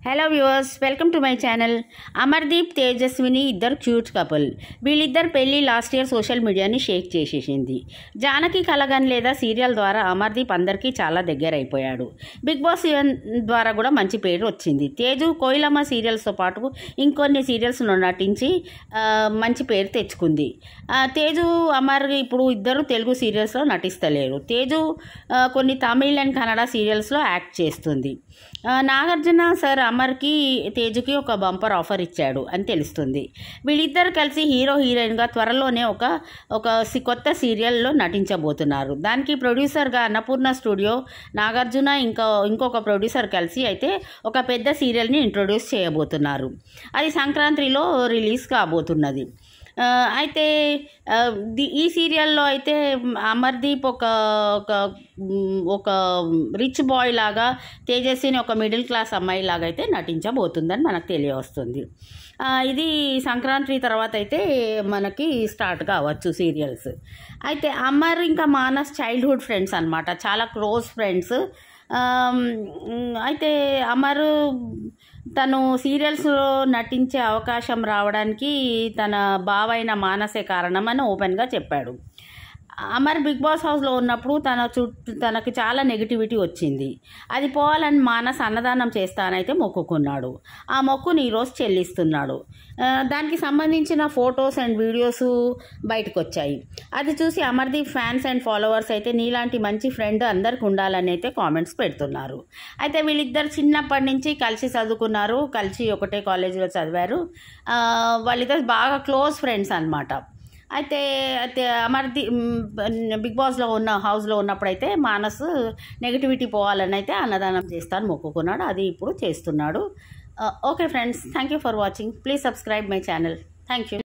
hello viewers welcome to my channel Amardeep Tejaswini ఇద్దరు cute couple వీళ్ళిద్దరు పెళ్లి లాస్ట్ ఇయర్ సోషల్ మీడియాని షేక్ చేసేసింది జానకి కలగన్ లేదా సీరియల్ ద్వారా అమర్దీప్ అందరికీ చాలా దగ్గర అయిపోయాడు బిగ్ బాస్ ఈవెన్ ద్వారా కూడా మంచి పేరు వచ్చింది తేజు కోయిలమ్మ సీరియల్స్తో పాటు ఇంకొన్ని సీరియల్స్లో నటించి ఆ, మంచి పేరు తెచ్చుకుంది ఆ, తేజు అమర్ ఇప్పుడు ఇద్దరు తెలుగు సీరియల్స్లో నటిస్తలేరు తేజు ఆ, కొన్ని తమిళ్ అండ్ కన్నడ సీరియల్స్లో యాక్ట్ చేస్తుంది ఆ, నాగార్జున సార్ అమర్కి తేజుకి ఒక బంపర్ ఆఫర్ ఇచ్చాడు అని తెలుస్తుంది వీళ్ళిద్దరు కలిసి హీరో హీరోయిన్గా త్వరలోనే ఒక ఒక సి- కొత్త సీరియల్లో నటించబోతున్నారు దానికి ప్రొడ్యూసర్గా అన్నపూర్ణ స్టూడియో నాగార్జున ఇంకా ఇంకొక ప్రొడ్యూసర్ కలిసి అయితే ఒక పెద్ద సీరియల్ని ఇంట్రొడ్యూస్ చేయబోతున్నారు అది సంక్రాంతిలో రిలీజ్ కాబోతున్నది ఆ, అయితే ఆ, ది- ఈ సీరియల్లో అయితే అమర్దీప్ ఒక ఒక మ్, ఒక రిచ్ బాయ్ లాగా తేజస్విని ఒక మిడిల్ క్లాస్ అమ్మాయి లాగా అయితే నటించబోతుందని మనకు తెలియవస్తుంది ఆ, ఇది సంక్రాంతి తర్వాత అయితే మనకి స్టార్ట్ కావచ్చు సీరియల్స్ అయితే అమర్ ఇంకా మానస్ చైల్డ్హుడ్ ఫ్రెండ్స్ అన్నమాట చాలా క్లోజ్ ఫ్రెండ్స్ అయితే అమర్ తను సీరియల్స్లో నటించే అవకాశం రావడానికి తన బావైన మానసే కారణం అని ఓపెన్గా చెప్పాడు అమర్ బిగ్ బాస్ హౌస్లో ఉన్నప్పుడు తన చుట్టూ తనకి చాలా నెగిటివిటీ వచ్చింది అది పోవాలని మానస్ అన్నదానం చేస్తానైతే మొక్కుకున్నాడు ఆ మొక్కుని ఈరోజు చెల్లిస్తున్నాడు ఆ, దానికి సంబంధించిన ఫొటోస్ అండ్ వీడియోస్ బయటకు వచ్చాయి అది చూసి అమర్దీప్ ఫ్యాన్స్ అండ్ ఫాలోవర్స్ అయితే నీలాంటి మంచి ఫ్రెండ్ అందరికి ఉండాలని అయితే కామెంట్స్ పెడుతున్నారు అయితే వీళ్ళిద్దరు చిన్నప్పటి నుంచి కలిసి చదువుకున్నారు కలిసి ఒకటే కాలేజీలో చదివారు ఆ, వాళ్ళిద్దరు బాగా క్లోజ్ ఫ్రెండ్స్ అన్నమాట అయితే అయితే అమర్ది మ్, బిగ్ బాస్లో ఉన్న హౌస్లో ఉన్నప్పుడైతే మానస్ నెగిటివిటీ పోవాలని అయితే అన్నదానం చేస్తాను మొక్కుకున్నాడు అది ఇప్పుడు చేస్తున్నాడు okay friends thank you for watching please subscribe my channel thank you